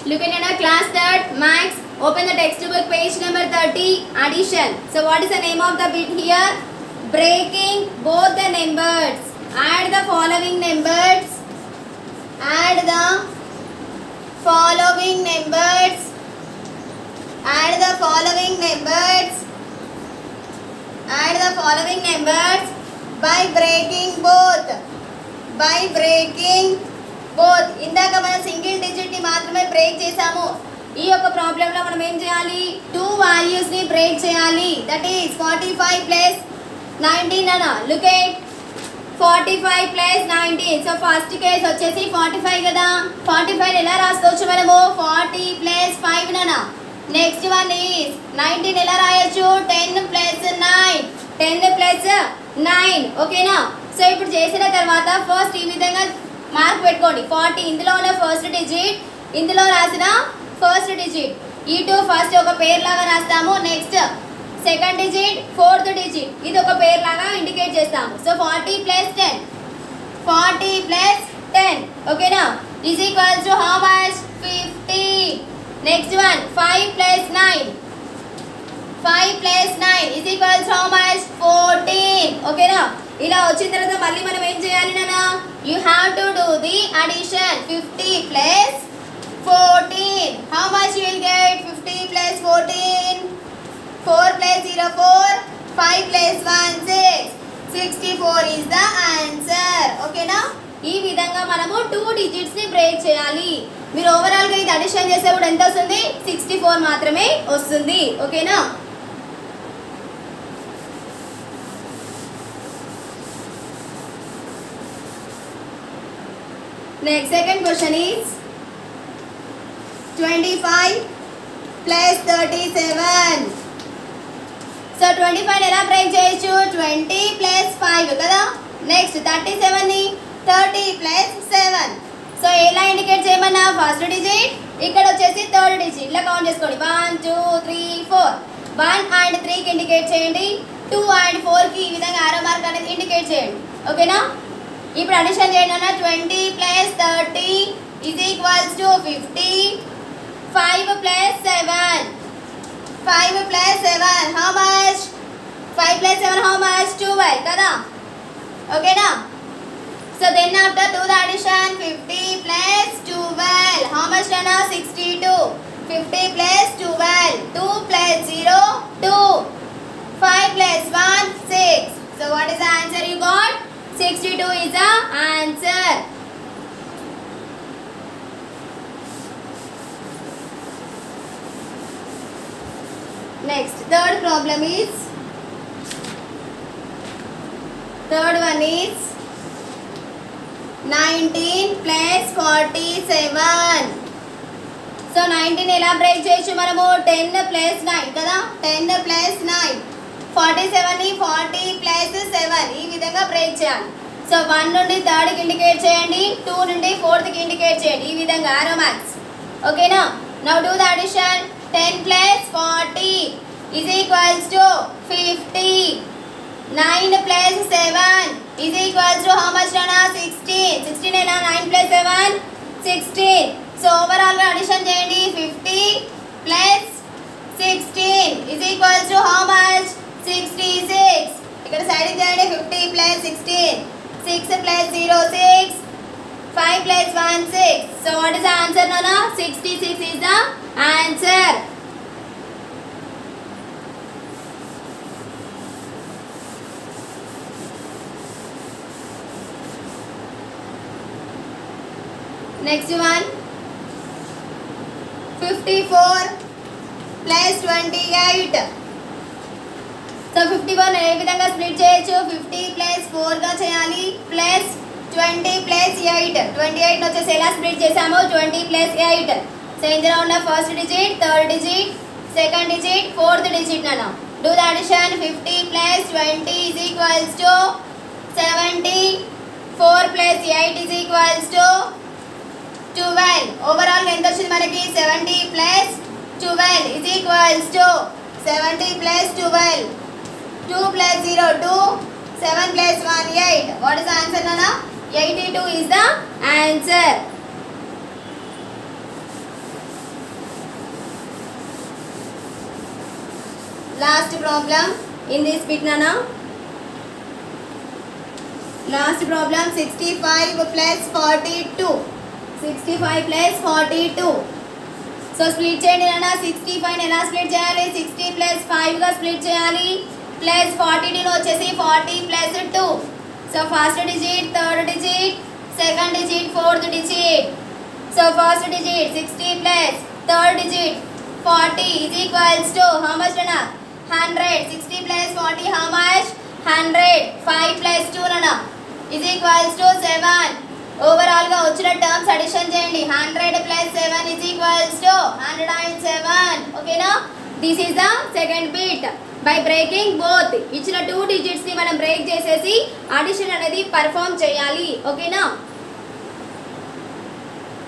Looking at a class third, Max. Open the textbook page number 30, addition. So what is the name of the bit here? Breaking both the numbers. Add the following numbers. Add the following numbers. Add the following numbers. Add the following numbers by breaking both. By breaking both. ఇందాక మనం single digit ని మాత్రమే break చేసాము ఈ యొక్క problem లో మనం ఏం చేయాలి టూ వాల్యూస్ ని బ్రేక్ చేయాలి that is forty five plus nineteen అన్న look at forty five plus nineteen so first case వచ్చేసి ఫార్టీ ఫైవ్ కదా ఫార్టీ ఫైవ్ ఎలా రాసుకోవచ్చు మనము ఫార్టీ ప్లస్ ఫైవ్ ననా నెక్స్ట్ వన్ ఈస్ నైన్టీన్ ఎలా రాయొచ్చు ten plus nine ten plus nine ఓకేనా సో ఇప్పుడు చేసిన తర్వాత ఫస్ట్ ఈ విధంగా మార్క్ పెట్టుకోండి ఫార్టీ ఇందులో ఉన్న ఫస్ట్ డిజిట్ ఇందులో రాసిన ఫస్ట్ డిజిట్ ఈ టూ ఫస్ట్ ఒక పేరు లాగా రాస్తాము next second digit fourth digit ఇది ఒక పేరు లాగా ఇండికేట్ చేస్తాము so forty plus ten forty plus ten ఓకేనా is equals to how much fifty next one five plus nine five plus nine is equals how much fourteen ఓకేనా ఇలా వచ్చిన తర్వాత మళ్ళీ మనం ఏం చేయాలి నాన్న you have to do the addition fifty plus fourteen how much will get fifty plus fourteen four plus zero four five plus one six sixty four is the answer ఓకేనా ఈ విధంగా మనము టూ డిజిట్స్ ని break చేయాలి మీరు overall గా ఇది addition చేసేప్పుడు ఎంత వస్తుంది సిక్స్టీ ఫోర్ మాత్రమే వస్తుంది ఓకేనా next second question is twenty five plus thirty seven so twenty five ఎలా బ్రేక్ చేయొచ్చు ట్వంటీ ప్లస్ ఫైవ్ కదా నెక్స్ట్ థర్టీ సెవెన్ని థర్టీ ప్లస్ సెవెన్ సో ఎలా ఇండికేట్ చేయమన్నా ఫస్ట్ డిజిట్ ఇక్కడ వచ్చేసి థర్డ్ డిజిట్ ఇలా కౌంట్ చేసుకోండి one two three four one and త్రీకి ఇండికేట్ చేయండి టూ అండ్ ఫోర్కి ఈ విధంగా ఆరో మార్క్ అనేది ఇండికేట్ చేయండి ఓకేనా ఇప్పుడు అడిషన్ చేయండి అన్న twenty plus thirty is equals to fifty five plus seven five plus seven how much five plus seven how much twelve కదా ఓకేనా so then after to the addition fifty plus twelve how much అన్నా sixty two fifty plus twelve two plus zero two five plus one six so what is the answer you got sixty two is the answer Next, third problem is third one is 19 plus 47. So nineteen ఎలా break చేయొచ్చు మనము ten plus nine కదా ten plus nine forty సెవెన్ని forty plus seven ఈ విధంగా break చేయాలి so one నుండి థర్డ్కి indicate చేయండి టూ నుండి ఫోర్త్కి ఇండికేట్ చేయండి ఈ విధంగా ఆరో మ్యాథ్స్ ఓకేనా now do the addition ten plus forty is equals to fifty nine plus seven is equals to how much అన్నా సిక్స్టీన్ సిక్స్టీన్ అయినా nine plus seven sixteen so overall గా అడిషన్ చేయండి fifty plus sixteen is equals to how much sixty six ఇక్కడ side చేయండి fifty plus sixteen six plus zero six five plus one six so what is the answer నానా sixty six is the answer next one fifty four plus twenty eight so fifty one ఏ విధంగా split చేయొచ్చు fifty plus ఫోర్గా చేయాలి plus twenty plus eight twenty eight వచ్చేసి ఎలా split చేసామో twenty plus eight so ఇందులో ఉన్న first digit third digit second digit fourth digit నాన్న do the addition fifty plus twenty is equals to seventy four plus eight is equals to twelve overall ఎంత వచ్చింది మనకి seventy plus twelve is equals to seventy plus twelve two plus zero two seven plus one eight what is answer నానా eighty two is the answer last problem in this bit నానా last problem sixty five plus forty two sixty five plus forty two so split చేయండి నాన్న sixty five ఎలా split చేయాలి sixty plus ఫైవ్గా split చేయాలి plus ఫార్టీ టూని వచ్చేసి forty plus two so first digit third digit second digit fourth digit so first digit sixty plus third digit forty is equals to how much అన్న hundred sixty plus forty how much hundred five plus two అన్న is equals to seven overall గా వచ్చిన terms addition చేయండి hundred plus seven is equals to hundred and seven ఓకేనా this is the second bit by breaking both ఇచ్చిన two digits ని మనం break చేసేసి addition అనేది పర్ఫామ్ చేయాలి ఓకేనా